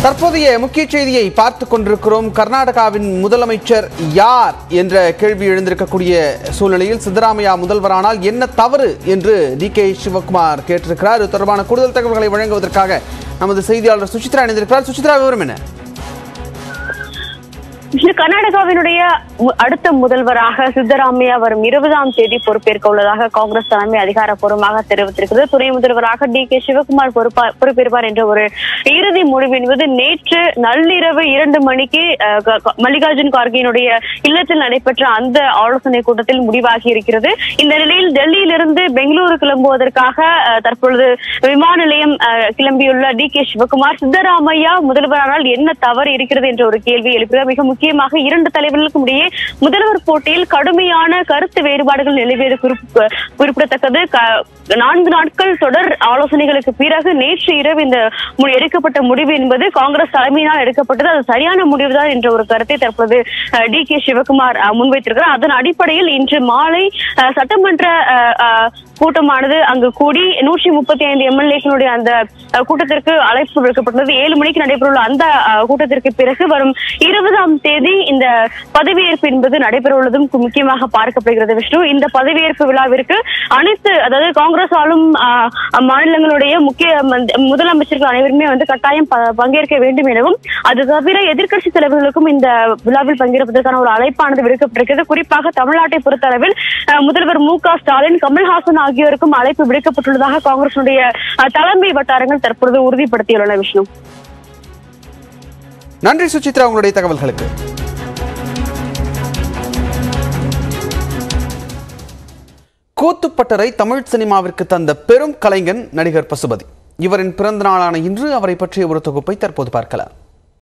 தற்போதைய முக்கிய செய்தியை பார்த்து கொண்டிருக்கிறோம் கர்நாடகாவின் முதலமைச்சர் யார் என்ற கேள்வி எழுந்திருக்கக்கூடிய சூழ்நிலையில் சித்தராமையா முதல்வரானால் என்ன தவறு என்று டி கே சிவகுமார் கேட்டிருக்கிறார் இது தொடர்பான கூடுதல் தகவல்களை வழங்குவதற்காக நமது செய்தியாளர் சுசித்ரா இணைந்திருக்கிறார் சுசித்ரா விவரம் என்ன விஷ்ணு கர்நாடகாவினுடைய மு- அடுத்த முதல்வராக சித்தராமையா வரும் இருபதாம் தேதி பொறுப்பேற்க உள்ளதாக காங்கிரஸ் தலைமை அதிகாரப்பூர்வமாக தெரிவித்திருக்கிறது துணை முதல்வராக டி கே சிவகுமார் பொறுப்பா- பொறுப்பேற்பார் என்ற ஒரு இறுதி முடிவு என்பது நேற்று நள்ளிரவு இரண்டு மணிக்கு அஹ், க- க- மல்லிகார்ஜுன் கார்கேயினுடைய இல்லத்தில் நடைபெற்ற அந்த ஆலோசனை கூட்டத்தில் முடிவாகி இருக்கிறது இந்த நிலையில் டெல்லியிலிருந்து பெங்களூரு கிளம்புவதற்காக அஹ், தற்பொழுது விமான நிலையம் அஹ், கிளம்பியுள்ள டி கே சிவகுமார் சித்தராமையா முதல்வரானால் என்ன தவறு இருக்கிறது என்ற ஒரு கேள்வி எழுப்புகிறார் மிக முக்கியமாக இரண்டு தலைவர்களுக்கும் இடையே முதல்வர் போட்டியில் கடுமையான கருத்து வேறுபாடுகள் நிலவியது குறிப்பு- குறிப்பிடத்தக்கது க- நான்கு நாட்கள் தொடர் ஆலோசனைகளுக்கு பிறகு நேற்று இரவு இந்த மு- எடுக்கப்பட்ட முடிவு என்பது காங்கிரஸ் தலைமையினால் எடுக்கப்பட்டது அது சரியான முடிவுதான் என்ற ஒரு கருத்தை தற்போது டி கே சிவகுமார் அஹ், முன்வைத்திருக்கிறார் அதன் அடிப்படையில் இன்று மாலை அஹ், சட்டமன்ற அஹ், அஹ், கூட்டமானது அங்கு கூடி நூற்றி முப்பத்தி ஐந்து எம்எல்ஏக்களுடைய அந்த அஹ், கூட்டத்திற்கு அழைப்பு விடுக்கப்பட்டது ஏழு மணிக்கு நடைபெறவுள்ள அந்த அஹ், கூட்டத்திற்கு பிறகு வரும் இருபதாம் தேதி இந்த பதவியேற்பு என்பது நடைபெறவுள்ளதும் கு- முக்கியமாக பார்க்கப்படுகிறது விஷ்ணு இந்த பதவியேற்பு விழாவிற்கு அனைத்து அதாவது காங்கிரஸ் ஆளும் அஹ், மாநிலங்களுடைய முக்கிய மந்த- முதலமைச்சர்கள் அனைவருமே வந்து கட்டாயம் ப- பங்கேற்க வேண்டும் எனவும் அது தவிர எதிர்க்கட்சி தலைவர்களுக்கும் இந்த விழாவில் பங்கேற்பதற்கான ஒரு அழைப்பானது விடுக்கப்பட்டிருக்கிறது குறிப்பாக தமிழ்நாட்டை பொறுத்தளவில் அஹ், முதல்வர் மு க ஸ்டாலின் கமல்ஹாசன் ஆகியோருக்கும் அழைப்பு விடுக்கப்பட்டுள்ளதாக காங்கிரசுடைய அஹ், தலைமை வட்டாரங்கள் தற்பொழுது உறுதிப்படுத்தியுள்ளன விஷ்ணு நன்றி சுசித்ரா உங்களுடைய தகவல்களுக்கு கூத்துப்பட்டறை தமிழ் சினிமாவிற்கு தந்த பெரும் கலைஞன் நடிகர் பசுபதி இவரின் பிறந்த நாளான இன்று அவரை பற்றிய ஒரு தொகுப்பை தற்போது பார்க்கலாம்